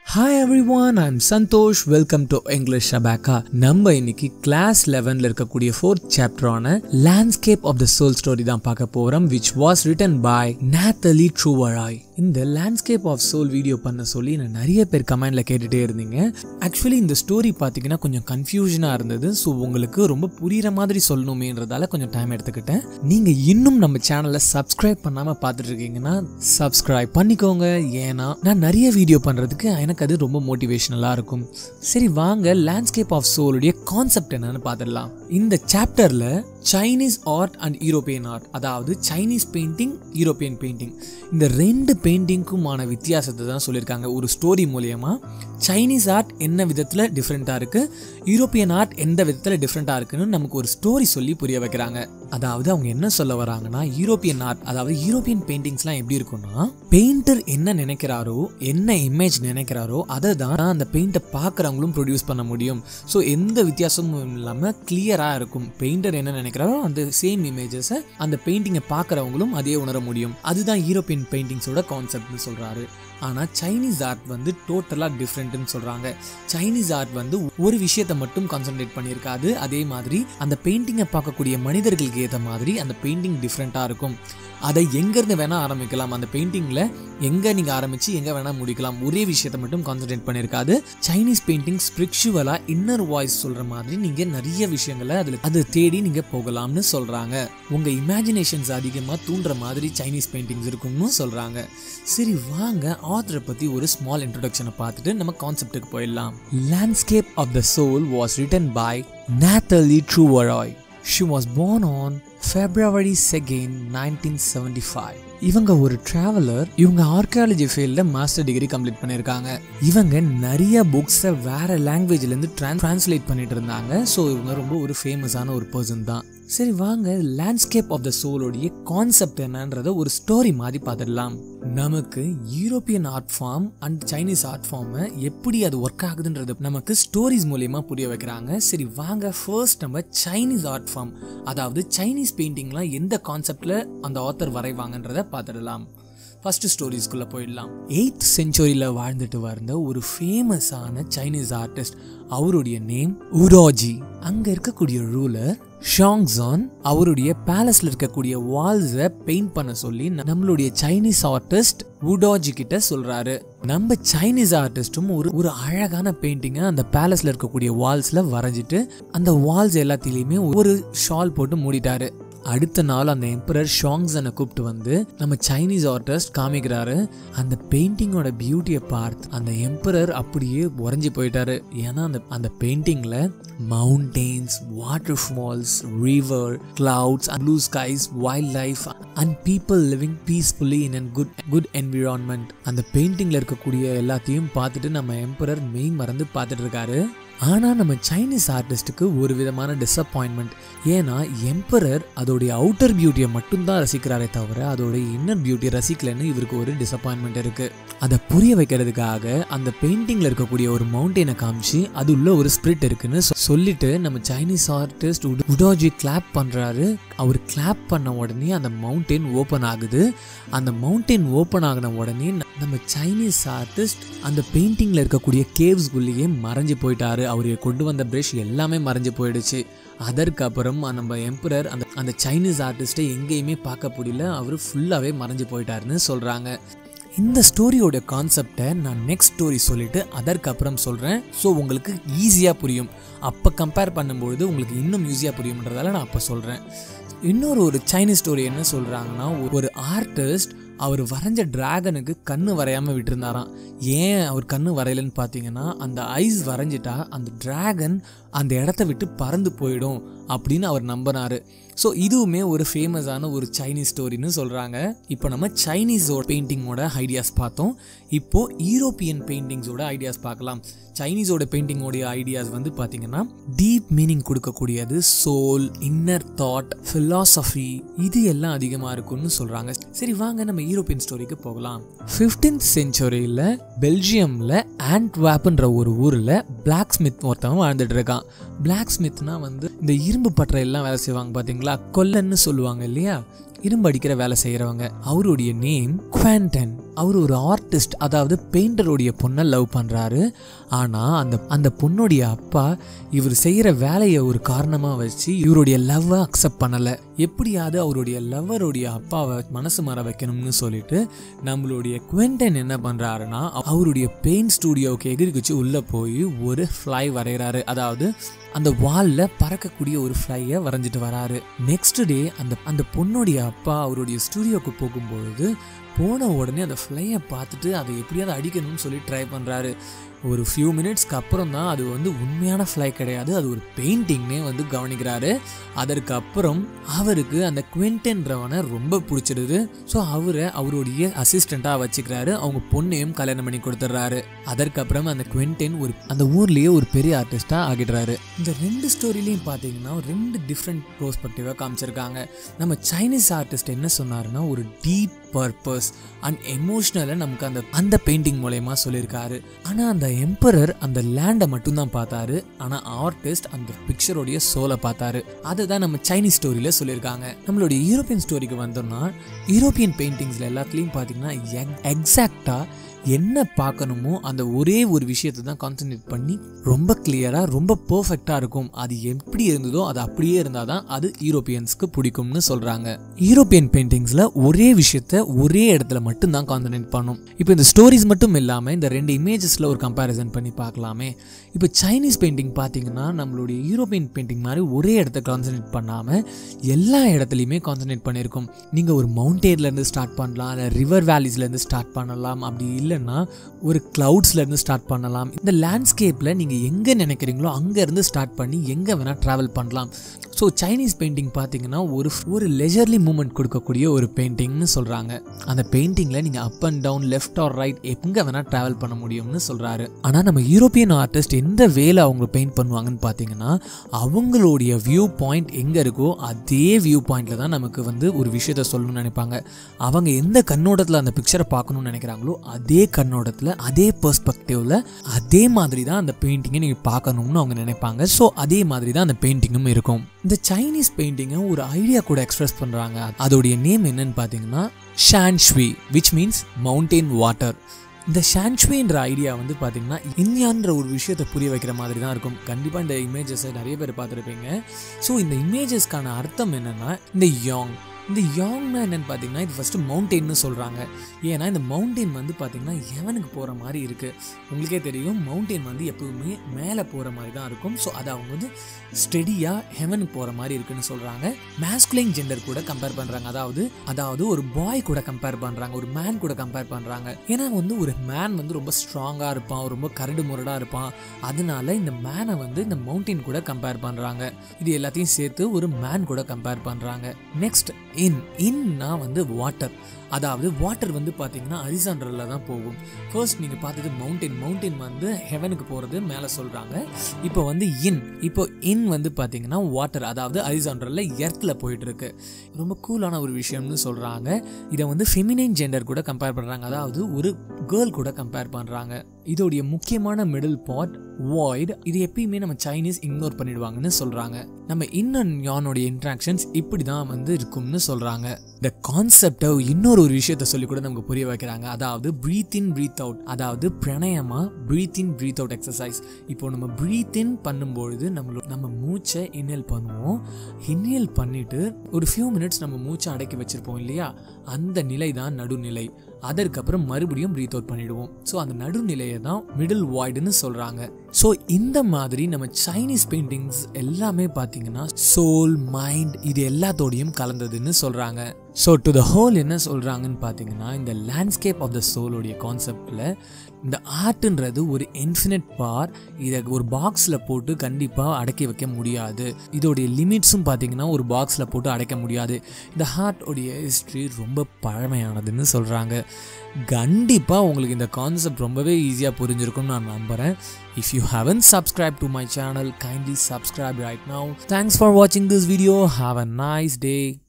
hi everyone I'm Santhosh welcome to English அபாக்கா நம்ம இன்னைக்கு கிளாஸ் லெவன்ல இருக்கக்கூடிய ஃபோர்த் சாப்டரான landscape of the soul story தான் பார்க்க போறோம் which was written by Nathalie Trouveroy இந்த லேண்ட்ஸ்கேப் ஆஃப் சோல் வீடியோ பண்ண சொல்லி நான் நிறைய பேர் கமெண்ட்ல கேட்டுட்டே இருந்தீங்க ஆக்சுவலி இந்த ஸ்டோரி பார்த்தீங்கன்னா கொஞ்சம் கன்ஃபியூஷனாக இருந்தது ஸோ உங்களுக்கு ரொம்ப புரியுற மாதிரி சொல்லணுமேன்றதால கொஞ்சம் டைம் எடுத்துக்கிட்டேன் நீங்க இன்னும் நம்ம சேனலை சப்ஸ்கிரைப் பண்ணாம பார்த்துட்டு இருக்கீங்கன்னா சப்ஸ்கிரைப் பண்ணிக்கோங்க ஏன்னா நான் நிறைய வீடியோ பண்றதுக்கு எனக்கு அது ரொம்ப மோட்டிவேஷனலாக இருக்கும் சரி வாங்க லேண்ட்ஸ்கேப் ஆஃப் சோலுடைய கான்செப்ட் என்னன்னு பார்த்துடலாம் இந்த சாப்டர்ல Chinese art and European art அதாவது சைனீஸ் பெயிண்டிங் யூரோப்பியன் பெயிண்டிங் இந்த ரெண்டு பெயிண்டிங்க்குமான வித்தியாசத்தை தான் சொல்லியிருக்காங்க ஒரு ஸ்டோரி மூலயமா சைனீஸ் ஆர்ட் என்ன விதத்தில் டிஃப்ரெண்ட்டாக இருக்கு யூரோப்பியன் ஆர்ட் எந்த விதத்தில் டிஃப்ரெண்ட்டாக இருக்குன்னு நமக்கு ஒரு ஸ்டோரி சொல்லி புரிய வைக்கிறாங்க அதாவது அவங்க என்ன சொல்ல வராங்கன்னா யூரோப்பியன் ஆர்ட் அதாவது யூரோப்பியன் பெயிண்டிங்ஸ்லாம் எப்படி இருக்கும்னா பெயிண்டர் என்ன நினைக்கிறாரோ என்ன இமேஜ் நினைக்கிறாரோ அதை தான் அந்த பெயிண்டை பார்க்குறவங்களும் ப்ரொடியூஸ் பண்ண முடியும் ஸோ எந்த வித்தியாசமும் இல்லாமல் கிளியராக இருக்கும் பெயிண்டர் என்ன நினைக்கிறாரோ அந்த சேம் இமேஜஸை அந்த பெயிண்டிங்கை பார்க்குறவங்களும் அதே உணர முடியும் அதுதான் யூரோப்பியன் பெயிண்டிங்ஸோட கான்செப்ட்னு சொல்கிறாரு ஆனால் சைனீஸ் ஆர்ட் வந்து டோட்டலாக டிஃப்ரெண்ட்னு சொல்கிறாங்க சைனீஸ் ஆர்ட் வந்து ஒரு விஷயத்தை மட்டும் கான்சென்ட்ரேட் பண்ணியிருக்காது அதே மாதிரி அந்த பெயிண்டிங்கை பார்க்கக்கூடிய மனிதர்களுக்கு ஏற்ற மாதிரி அந்த பெயிண்டிங் டிஃப்ரெண்ட்டாக இருக்கும் அதை எங்கேருந்து வேணால் ஆரம்பிக்கலாம் அந்த பெயிண்டிங்கில் எங்கே நீங்கள் ஆரம்பித்து எங்கே வேணால் முடிக்கலாம் ஒரே விஷயத்தை மட்டும் கான்சென்ட்ரேட் பண்ணியிருக்காது சைனீஸ் பெயிண்டிங் ஸ்பிரிச்சுவலாக இன்னர் வாய்ஸ் சொல்கிற மாதிரி நீங்கள் நிறைய விஷயங்களை அதில் அதை தேடி நீங்கள் போகலாம்னு சொல்கிறாங்க உங்கள் இமேஜினேஷன்ஸ் அதிகமாக தூண்டுற மாதிரி சைனீஸ் பெயிண்டிங்ஸ் இருக்கும்னு சொல்கிறாங்க சரி வாங்க ஆத்தரை பற்றி ஒரு ஸ்மால் இன்ட்ரொடக்ஷனை பார்த்துட்டு நம்ம கான்செப்டுக்கு போயிடலாம் landscape of the soul was written by Nathalie Trouveroy she was born on February second nineteen seventy five இவங்க ஒரு டிராவலர் இவங்க ஆர்கியாலஜி ஃபீல்டில் மாஸ்டர் டிகிரி கம்ப்ளீட் பண்ணியிருக்காங்க இவங்க நிறைய புக்ஸை வேற லாங்குவேஜ்லேருந்து ட்ரான் ட்ரான்ஸ்லேட் பண்ணிட்டு இருந்தாங்க ஸோ இவங்க ரொம்ப ஒரு ஃபேமஸான ஒரு பர்சன் தான் சரி வாங்க லேண்ட்ஸ்கேப் ஆஃப் த சோலோடைய கான்செப்ட் என்னன்றத ஒரு ஸ்டோரி மாதிரி பார்த்துடலாம் நமக்கு European art form and Chinese art ஃபார்மை எப்படி அது ஒர்க் ஆகுதுன்றது நமக்கு ஸ்டோரிஸ் மூலியமா புரிய வைக்கிறாங்க சரி வாங்க ஃபர்ஸ்ட் நம்ம சைனீஸ் ஆர்ட் ஃபார்ம் அதாவது சைனீஸ் பெயிண்டிங்லாம் எந்த கான்செப்ட்ல அந்த ஆத்தர் வரைவாங்கன்றத பார்த்துடலாம் ஃபர்ஸ்ட் ஸ்டோரிஸ்குள்ளே போயிடலாம் எயித் செஞ்சுரியில் வாழ்ந்துட்டு வந்த ஒரு ஃபேமஸான சைனீஸ் ஆர்டிஸ்ட் அவருடைய நேம் உரோஜி அங்கே இருக்கக்கூடிய ரூலர் ஷாங்ஸான் அவருடைய பேலஸ்ல இருக்கக்கூடிய வால்ஸை பெயிண்ட் பண்ண சொல்லி நம்மளுடைய சைனீஸ் ஆர்டிஸ்ட் உடோஜி கிட்ட சொல்றாரு நம்ம சைனீஸ் ஆர்டிஸ்டும் ஒரு ஒரு அழகான பெயிண்டிங்கை அந்த பேலஸ்ல இருக்கக்கூடிய வால்ஸ்ல வரைஞ்சிட்டு அந்த வால்ஸ் எல்லாத்திலையுமே ஒரு ஷால் போட்டு மூடிட்டாரு அடுத்த நாள் அந்த எம்பரர் ஷாங்ஸனை கூப்பிட்டு வந்து நம்ம சைனீஸ் ஆர்டிஸ்ட் காமிக்கிறாரு அந்த பெயிண்டிங்கோட பியூட்டியை பார்த்து அந்த எம்பரர் அப்படியே உறைஞ்சி போயிட்டாரு ஏன்னா அந்த அந்த பெயிண்டிங்ல mountains waterfalls river clouds blue skies wildlife and people living peacefully in and good good environment அந்த பெயிண்டிங்ல இருக்கக்கூடிய எல்லாத்தையும் பார்த்துட்டு நம்ம எம்பரர் மெய் மறந்து பார்த்துட்டு இருக்காரு ஆனால் நம்ம சைனீஸ் ஆர்டிஸ்ட்டுக்கு ஒரு விதமான டிசப்பாயின்மெண்ட் ஏன்னா எம்பரர் அதோடைய அவுட்டர் பியூட்டியை மட்டும்தான் ரசிக்கிறாரே தவிர அதோடைய இன்னர் பியூட்டியை ரசிக்கலன்னு இவருக்கு ஒரு டிசப்பாயின்மெண்ட் இருக்கு அதை புரிய வைக்கிறதுக்காக அந்த பெயிண்டிங்ல இருக்கக்கூடிய ஒரு மவுண்டெயினை காமிச்சு அது உள்ள ஒரு ஸ்பிரிட் இருக்குன்னு சொல்லிட்டு நம்ம சைனீஸ் ஆர்டிஸ்ட் உடோஜி கிளாப் பண்றாரு அவர் கிளாப் பண்ண உடனே அந்த மவுண்டெயின் ஓப்பன் ஆகுது அந்த மவுண்டெயின் ஓப்பன் ஆகின உடனே நம்ம சைனீஸ் ஆர்டிஸ்ட் அந்த பெயிண்டிங்ல இருக்கக்கூடிய கேவ்ஸ்குள்ளேயே மறைஞ்சு போயிட்டாரு அவர் கொண்டு வந்த ப்ரஷ் எல்லாமே மறைஞ்சு போயிடுச்சு அதற்கப்புறம் நம்ம எம்பரர் அந்த அந்த சைனீஸ் ஆர்டிஸ்ட்டை எங்கேயுமே பார்க்க முடியல அவர் ஃபுல்லாகவே மறைஞ்சு போயிட்டாருன்னு சொல்கிறாங்க இந்த ஸ்டோரியோட கான்செப்டை நான் நெக்ஸ்ட் ஸ்டோரி சொல்லிட்டு அதற்கப்புறம் சொல்கிறேன் ஸோ உங்களுக்கு ஈஸியாக புரியும் அப்போ கம்பேர் பண்ணும்பொழுது உங்களுக்கு இன்னும் ஈஸியாக புரியும்ன்றதால நான் அப்போ சொல்கிறேன் இன்னொரு ஒரு சைனீஸ் ஸ்டோரி என்ன சொல்கிறாங்கன்னா ஒரு ஆர்டிஸ்ட் அவர் வரைஞ்ச டிராகனுக்கு கண்ணு வரையாமல் விட்டுருந்தாராம் ஏன் அவர் கண்ணு வரையலன்னு பார்த்தீங்கன்னா அந்த ஐஸ் வரைஞ்சிட்டா அந்த டிராகன் அந்த இடத்த விட்டு பறந்து போயிடும் அப்படின்னு அவர் நம்பினாரு ஸோ இதுவுமே ஒரு ஃபேமஸான ஒரு சைனீஸ் ஸ்டோரின்னு சொல்கிறாங்க இப்போ நம்ம சைனீஸோட பெயிண்டிங்கோட ஐடியாஸ் பார்த்தோம் இப்போ யூரோப்பியன் பெயிண்டிங்ஸோட ஐடியாஸ் பார்க்கலாம் சைனீஸோட பெயிண்டிங்கோடைய ஐடியாஸ் வந்து பார்த்தீங்கன்னா டீப் மீனிங் கொடுக்கக்கூடியது சோல் இன்னர் தாட் ஃபிலாசபி இது எல்லாம் அதிகமாக இருக்கும்னு சொல்கிறாங்க சரி வாங்க நம்ம யூரோப்பியன் ஸ்டோரிக்கு போகலாம் ஃபிஃப்டீன்த் செஞ்சுரியில் பெல்ஜியமில் ஆண்ட்வாப்ன்ற ஒரு ஊரில் பிளாக் ஸ்மித் ஒருத்தவன் வாழ்ந்துட்டு இருக்கான் பிளாக் ஸ்மித்னா வந்து இந்த இரும்பு பற்றை எல்லாம் வேலை செய்வாங்க பார்த்தீங்களா கொல்லன்னு சொல்லுவாங்க இல்லையா இரும்பு அடிக்கிற வேலை செய்கிறவங்க அவருடைய நேம் குவாண்டன் அவர் ஒரு ஆர்டிஸ்ட் அதாவது பெயிண்டருடைய பொண்ணை லவ் பண்ணுறாரு ஆனால் அந்த அந்த பொண்ணுடைய அப்பா இவர் செய்கிற வேலையை ஒரு காரணமாக வச்சு இவருடைய லவ்வை அக்செப்ட் பண்ணலை எப்படியாவது அவருடைய லவ்வருடைய அப்பாவை மனசு மாற வைக்கணும்னு சொல்லிட்டு நம்மளுடைய குவெண்டன் என்ன பண்ணுறாருன்னா அவருடைய பெயிண்ட் ஸ்டூடியோவுக்கு எகிரி குச்சி உள்ளே போய் ஒரு ஃப்ளை வரைகிறாரு அதாவது அந்த வாலில் பறக்கக்கூடிய ஒரு ஃப்ளையை வரைஞ்சிட்டு வராரு நெக்ஸ்ட் டே அந்த அந்த பொண்ணுடைய அப்பா அவருடைய ஸ்டூடியோக்கு போகும்பொழுது போன உடனே அந்த ஃப்ளையை பார்த்துட்டு அதை எப்படியாவது அடிக்கணும்னு சொல்லி ட்ரை பண்ணுறாரு ஒரு ஃபியூ மினிட்ஸ்க்கு அப்புறம் தான் அது வந்து உண்மையான ஃப்ளை கிடையாது அது ஒரு பெயிண்டிங்னே வந்து கவனிக்கிறாரு அதற்கு அப்புறம் அவருக்கு அந்த குவெண்டன்றவனை ரொம்ப பிடிச்சிடுது ஸோ அவரை அவருடைய அசிஸ்டண்ட்டாக வச்சுக்கிறாரு அவங்க பொண்ணையும் கல்யாணம் பண்ணி கொடுத்துட்றாரு அதற்கப்புறம் அந்த குவென்டென் ஒரு அந்த ஊர்லேயே ஒரு பெரிய ஆர்டிஸ்டாக ஆகிடுறாரு இந்த ரெண்டு ஸ்டோரிலையும் பார்த்தீங்கன்னா ரெண்டு டிஃப்ரெண்ட் ப்ரோஸ்பெக்டிவாக காமிச்சிருக்காங்க நம்ம சைனீஸ் ஆர்டிஸ்ட் என்ன சொன்னாருன்னா ஒரு டீப் பர்பஸ் அண்ட் எமோஷ்னலை நமக்கு அந்த அந்த பெயிண்டிங் மூலயமா சொல்லியிருக்காரு ஆனால் அந்த எம்பரர் அந்த லேண்டை மட்டும்தான் பார்த்தாரு ஆனால் ஆர்டிஸ்ட் அந்த பிக்சரோடைய சோலை பார்த்தாரு அதுதான் நம்ம சைனீஸ் ஸ்டோரியில் சொல்லியிருக்காங்க நம்மளுடைய யூரோப்பியன் ஸ்டோரிக்கு வந்தோம்னா யூரோப்பியன் பெயிண்டிங்ஸில் எல்லாத்துலேயும் பார்த்தீங்கன்னா எக்ஸாக்டாக என்ன பார்க்கணுமோ அந்த ஒரே ஒரு விஷயத்தை தான் கான்சென்ட்ரேட் பண்ணி ரொம்ப கிளியராக ரொம்ப பர்ஃபெக்டாக இருக்கும் அது எப்படி இருந்ததோ அது அப்படியே இருந்தால் தான் அது யூரோப்பியன்ஸ்க்கு பிடிக்கும்னு சொல்கிறாங்க யூரோப்பியன் பெயிண்டிங்ஸில் ஒரே விஷயத்த ஒரே இடத்துல மட்டும்தான் கான்சென்ட்ரேட் பண்ணும் இப்போ இந்த ஸ்டோரிஸ் மட்டும் இல்லாமல் இந்த ரெண்டு இமேஜஸில் ஒரு கம்பேரிசன் பண்ணி பார்க்கலாமே இப்போ சைனீஸ் பெயிண்டிங் பார்த்தீங்கன்னா நம்மளுடைய யூரோப்பியன் பெயிண்டிங் மாதிரி ஒரே இடத்த கான்சென்ட்ரேட் பண்ணாமல் எல்லா இடத்துலையுமே கான்சென்ட்ரேட் பண்ணியிருக்கோம் நீங்கள் ஒரு மவுண்டேன்லேருந்து ஸ்டார்ட் பண்ணலாம் இல்லை ரிவர் வேலிஸ்லேருந்து ஸ்டார்ட் பண்ணலாம் அப்படி இல்லைன்னா ஒரு கிளவுட்ஸ்லேருந்து ஸ்டார்ட் பண்ணலாம் இந்த லேண்ட்ஸ்கேப்பில் நீங்கள் எங்கே நினைக்கிறீங்களோ அங்கேருந்து ஸ்டார்ட் பண்ணி எங்கே வேணால் ட்ராவல் பண்ணலாம் ஸோ சைனீஸ் பெயிண்டிங் பார்த்தீங்கன்னா ஒரு ஒரு லெஜர்லி மூமெண்ட் கொடுக்கக்கூடிய ஒரு பெயிண்டிங்னு சொல்கிறாங்க அந்த பெயிண்டிங்கில் நீங்கள் up and down left or right எங்கே வேணால் ட்ராவல் பண்ண முடியும்னு சொல்கிறாரு ஆனால் நம்ம யூரோப்பியன் ஆர்டிஸ்ட் எந்த வேலை அவங்க பெயிண்ட் பண்ணுவாங்கன்னு பார்த்தீங்கன்னா அவங்களுடைய வியூ பாயிண்ட் எங்கே இருக்கோ அதே வியூ பாயிண்டில் தான் நமக்கு வந்து ஒரு விஷயத்த சொல்லணும்னு நினைப்பாங்க அவங்க எந்த கண்ணோட்டத்தில் அந்த பிக்சரை பார்க்கணும்னு நினைக்கிறாங்களோ அதே கண்ணோட்டத்தில் அதே பெர்ஸ்பெக்டிவில் அதே மாதிரி தான் அந்த பெயிண்டிங்கை நீங்கள் பார்க்கணும்னு அவங்க நினைப்பாங்க ஸோ அதே மாதிரி தான் அந்த பெயிண்டிங்கும் இருக்கும் இந்த சைனீஸ் பெயிண்டிங்கை ஒரு ஐடியா கூட எக்ஸ்பிரஸ் பண்ணுறாங்க அதோடைய நேம் என்னன்னு பார்த்தீங்கன்னா shanshui which means mountain water இந்த ஷான்ஷ்வின்ற ஐடியா வந்து பார்த்தீங்கன்னா இந்தியான்ற ஒரு விஷயத்தை புரிய வைக்கிற மாதிரி தான் இருக்கும் கண்டிப்பாக இந்த இமேஜஸை நிறைய பேர் பார்த்துருப்பீங்க ஸோ இந்த இமேஜஸ்க்கான அர்த்தம் என்னென்னா இந்த யாங் இந்த யாங்னா என்னன்னு பார்த்தீங்கன்னா இது ஃபஸ்ட்டு மவுண்டெயின்னு சொல்கிறாங்க ஏன்னா இந்த மவுண்டெயின் வந்து பார்த்தீங்கன்னா ஹெவனுக்கு போகிற மாதிரி இருக்குது உங்களுக்கே தெரியும் மவுண்டெயின் வந்து எப்பவுமே மேலே போகிற மாதிரி தான் இருக்கும் ஸோ அதை அவங்க வந்து ஸ்டெடியாக ஹெவனுக்கு போகிற மாதிரி இருக்குன்னு சொல்கிறாங்க மேஸ்குலைன் ஜெண்டர் கூட கம்பேர் பண்ணுறாங்க அதாவது அதாவது ஒரு பாய் கூட கம்பேர் பண்ணுறாங்க ஒரு மேன் கூட கம்பேர் பண்ணுறாங்க ஏன்னா வந்து ஒரு மேன் வந்து ரொம்ப ஸ்ட்ராங்காக இருப்பான் ரொம்ப கரடு முரடாக இருப்பான் அதனால இந்த மேனை வந்து இந்த மவுண்டெயின் கூட கம்பேர் பண்ணுறாங்க இது எல்லாத்தையும் சேர்த்து ஒரு மேன் கூட கம்பேர் பண்ணுறாங்க நெக்ஸ்ட் இன் இன்னா வந்து வாட்டர் அதாவது வாட்டர் வந்து பார்த்தீங்கன்னா அரிசாண்டரில் தான் போகும் ஃபர்ஸ்ட் நீங்கள் பார்த்தது மவுண்டெயின் மவுண்டெயின் வந்து ஹெவனுக்கு போகிறது மேலே சொல்கிறாங்க இப்போ வந்து இன் இப்போ இன் வந்து பார்த்தீங்கன்னா வாட்டர் அதாவது அரிசாண்டரில் எர்த்தில் போயிட்டு இருக்கு ரொம்ப கூலான ஒரு விஷயம்னு சொல்கிறாங்க இதை வந்து ஃபெமினைன் ஜெண்டர் கூட கம்பேர் பண்ணுறாங்க அதாவது ஒரு கேர்ள் கூட கம்பேர் பண்ணுறாங்க இதோடைய முக்கியமான மிடில் பாட் வாய்ட் இது எப்பயுமே நம்ம சைனீஸ் இக்னோர் பண்ணிடுவாங்கன்னு சொல்கிறாங்க நம்ம இன் அண்ட் யானோடைய இன்ட்ராக்ஷன்ஸ் இப்படி தான் வந்து இருக்கும்னு சொல்கிறாங்க இந்த கான்செப்டை இன்னொரு ஒரு விஷயத்த சொல்லி கூட நமக்கு புரிய வைக்கிறாங்க அதாவது ப்ரீத் இன் ப்ரீத் அவுட் அதாவது pranayama breathe in breathe out exercise இப்போ நம்ம ப்ரீத் இன் பண்ணும்பொழுது நம்மளோட நம்ம மூச்சை இன்ஹேல் பண்ணுவோம் இன்ஹேல் பண்ணிட்டு ஒரு ஃபியூ மினிட்ஸ் நம்ம மூச்சை அடக்கி வச்சிருப்போம் இல்லையா அந்த நிலை தான் நடுநிலை அதற்கப்புறம் மறுபடியும் ப்ரீத் அவுட் பண்ணிடுவோம் ஸோ அந்த நடுநிலையை தான் மிடில் வாய்டுன்னு சொல்கிறாங்க ஸோ இந்த மாதிரி நம்ம சைனீஸ் பெயிண்டிங்ஸ் எல்லாமே பார்த்தீங்கன்னா சோல் மைண்ட் இது எல்லாத்தோடையும் கலந்ததுன்னு சொல்கிறாங்க ஸோ டு த ஹோல் என்ன சொல்கிறாங்கன்னு பார்த்தீங்கன்னா இந்த லேண்ட்ஸ்கேப் ஆஃப் த சோலோடைய கான்செப்டில் இந்த ஆர்ட்ன்றது ஒரு இன்ஃபினிட் பார் இதை ஒரு பாக்ஸில் போட்டு கண்டிப்பாக அடக்கி வைக்க முடியாது இதோடைய லிமிட்ஸும் பார்த்தீங்கன்னா ஒரு பாக்ஸில் போட்டு அடைக்க முடியாது இந்த ஹார்ட்டோடைய ஹிஸ்ட்ரி ரொம்ப பழமையானதுன்னு சொல்கிறாங்க கண்டிப்பாக உங்களுக்கு இந்த கான்செப்ட் ரொம்பவே ஈஸியாக புரிஞ்சிருக்கும்னு நான் நம்புகிறேன் if you haven't subscribe to my channel kindly subscribe right now thanks for வாட்சிங் this video have a nice day